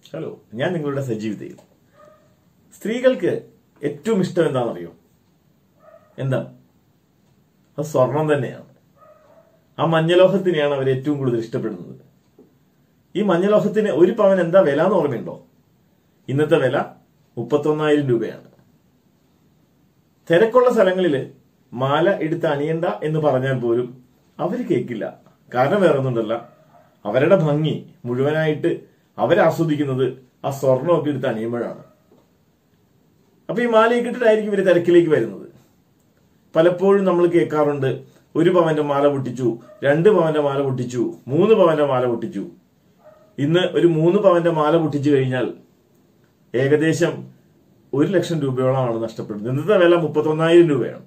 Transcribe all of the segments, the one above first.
hello ഞാൻ നിങ്ങളുടെ സജീവ് ദേവ് സ്ത്രീകൾക്ക് ഏറ്റവും ഇഷ്ടം എന്താണെന്നറിയോ എന്താ അത് സ്വർണം തന്നെയാണ് ആ മഞ്ഞലോഹത്തിനെയാണ് അവർ ഏറ്റവും കൂടുതൽ ഇഷ്ടപ്പെടുന്നത് ഈ മഞ്ഞലോഹത്തിന് ഒരു പവൻ എന്താ വില എന്ന് ഓർമ്മയുണ്ടോ ഇന്നത്തെ വില മുപ്പത്തൊന്നായിരം രൂപയാണ് തിരക്കുള്ള സ്ഥലങ്ങളിൽ മാല എടുത്ത് അണിയണ്ട എന്ന് പറഞ്ഞാൽ പോലും അവർ കേൾക്കില്ല കാരണം വേറെ ഒന്നുണ്ടല്ല അവരുടെ ഭംഗി മുഴുവനായിട്ട് അവരാസ്വദിക്കുന്നത് ആ സ്വർണ്ണമൊക്കെ എടുത്ത് അണിയുമ്പോഴാണ് അപ്പൊ ഈ മാലയൊക്കെ ഇട്ടിട്ടായിരിക്കും ഇവര് തിരക്കിലേക്ക് വരുന്നത് പലപ്പോഴും നമ്മൾ കേൾക്കാറുണ്ട് ഒരു പവന്റെ മാല പൊട്ടിച്ചു രണ്ട് പവന്റെ മാല പൊട്ടിച്ചു മൂന്ന് പവന്റെ മാല പൊട്ടിച്ചു ഇന്ന് ഒരു മൂന്ന് പവന്റെ മാല പൊട്ടിച്ചു കഴിഞ്ഞാൽ ഏകദേശം ഒരു ലക്ഷം രൂപയോളമാണ് നഷ്ടപ്പെടുന്നത് ഇന്നത്തെ വില മുപ്പത്തൊന്നായിരം രൂപയാണ്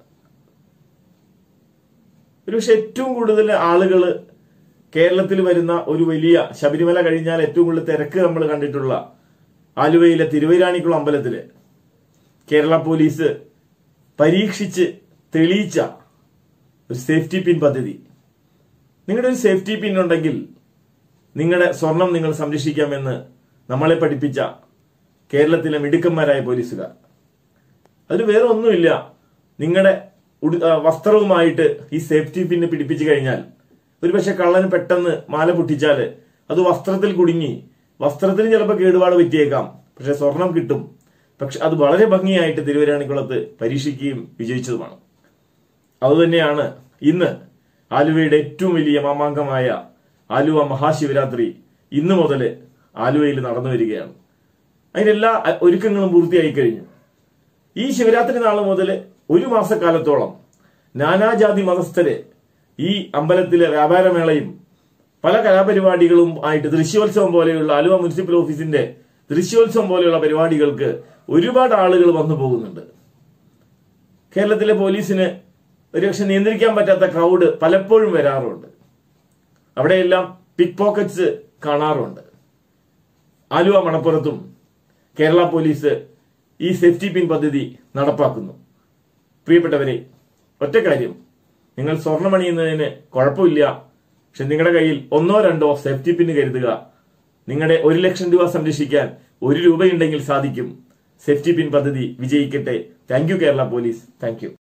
ഒരുപക്ഷെ ഏറ്റവും കൂടുതൽ ആളുകൾ കേരളത്തിൽ വരുന്ന ഒരു വലിയ ശബരിമല കഴിഞ്ഞാൽ ഏറ്റവും കൂടുതൽ തിരക്ക് നമ്മൾ കണ്ടിട്ടുള്ള ആലുവയിലെ തിരുവൈരാണിക്കുളം അമ്പലത്തില് കേരള പോലീസ് പരീക്ഷിച്ച് തെളിയിച്ച ഒരു സേഫ്റ്റി പിൻ പദ്ധതി നിങ്ങളുടെ ഒരു സേഫ്റ്റി പിൻ ഉണ്ടെങ്കിൽ നിങ്ങളുടെ സ്വർണം നിങ്ങൾ സംരക്ഷിക്കാമെന്ന് നമ്മളെ പഠിപ്പിച്ച കേരളത്തിലെ മിടുക്കന്മാരായ പോലീസുകാർ അതിന് വേറെ ഒന്നുമില്ല നിങ്ങളുടെ ഉടു- ആ, വസ്ത്രവുമായിട്ട് ഈ സേഫ്റ്റി പിന്ന് പിടിപ്പിച്ചു കഴിഞ്ഞാൽ ഒരുപക്ഷെ കള്ളന് പെട്ടെന്ന് മാല പൊട്ടിച്ചാല് അത് വസ്ത്രത്തിൽ കുടുങ്ങി വസ്ത്രത്തിന് ചിലപ്പോൾ കേടുപാട് പറ്റിയേക്കാം പക്ഷെ സ്വർണം കിട്ടും പക്ഷെ അത് വളരെ ഭംഗിയായിട്ട് തിരുവരാണിക്കുളത്ത് പരീക്ഷിക്കുകയും വിജയിച്ചതുമാണ് അതുതന്നെയാണ് ഇന്ന് ആലുവയുടെ ഏറ്റവും വലിയ മാമാങ്കമായ ആലുവ മഹാശിവരാത്രി ഇന്ന് മുതൽ ആലുവയിൽ നടന്നു വരികയാണ് അതിനെല്ലാ അ- ഒരുക്കങ്ങളും പൂർത്തിയായി കഴിഞ്ഞു ഈ ശിവരാത്രി നാള് മുതൽ ഒരു മാസക്കാലത്തോളം നാനാജാതി മതസ്ഥര് ഈ അമ്പലത്തിലെ വ്യാപാരമേളയും പല കലാപരിപാടികളും ആയിട്ട് ദൃശ്യോത്സവം പോലെയുള്ള ആലുവ മുനിസിപ്പൽ ഓഫീസിന്റെ ദൃശ്യോത്സവം പോലെയുള്ള പരിപാടികൾക്ക് ഒരുപാട് ആളുകൾ വന്നു പോകുന്നുണ്ട് കേരളത്തിലെ പോലീസിന് ഒരുപക്ഷെ നിയന്ത്രിക്കാൻ പറ്റാത്ത ക്രൗഡ് പലപ്പോഴും വരാറുണ്ട് അവിടെയെല്ലാം പിക് പോക്കറ്റ്സ് കാണാറുണ്ട് ആലുവ മണപ്പുറത്തും കേരള പോലീസ് ഈ സേഫ്റ്റി പിൻ പദ്ധതി നടപ്പാക്കുന്നു പ്രിയപ്പെട്ടവരെ ഒറ്റ കാര്യം നിങ്ങൾ സ്വർണ്ണമണിയുന്നതിന് കുഴപ്പമില്ല പക്ഷെ നിങ്ങളുടെ കയ്യിൽ ഒന്നോ രണ്ടോ സേഫ്റ്റി പിൻ കരുതുക നിങ്ങളുടെ ഒരു ലക്ഷം രൂപ സംരക്ഷിക്കാൻ ഒരു രൂപയുണ്ടെങ്കിൽ സാധിക്കും സേഫ്റ്റി പിൻ പദ്ധതി വിജയിക്കട്ടെ thank you Kerala police thank U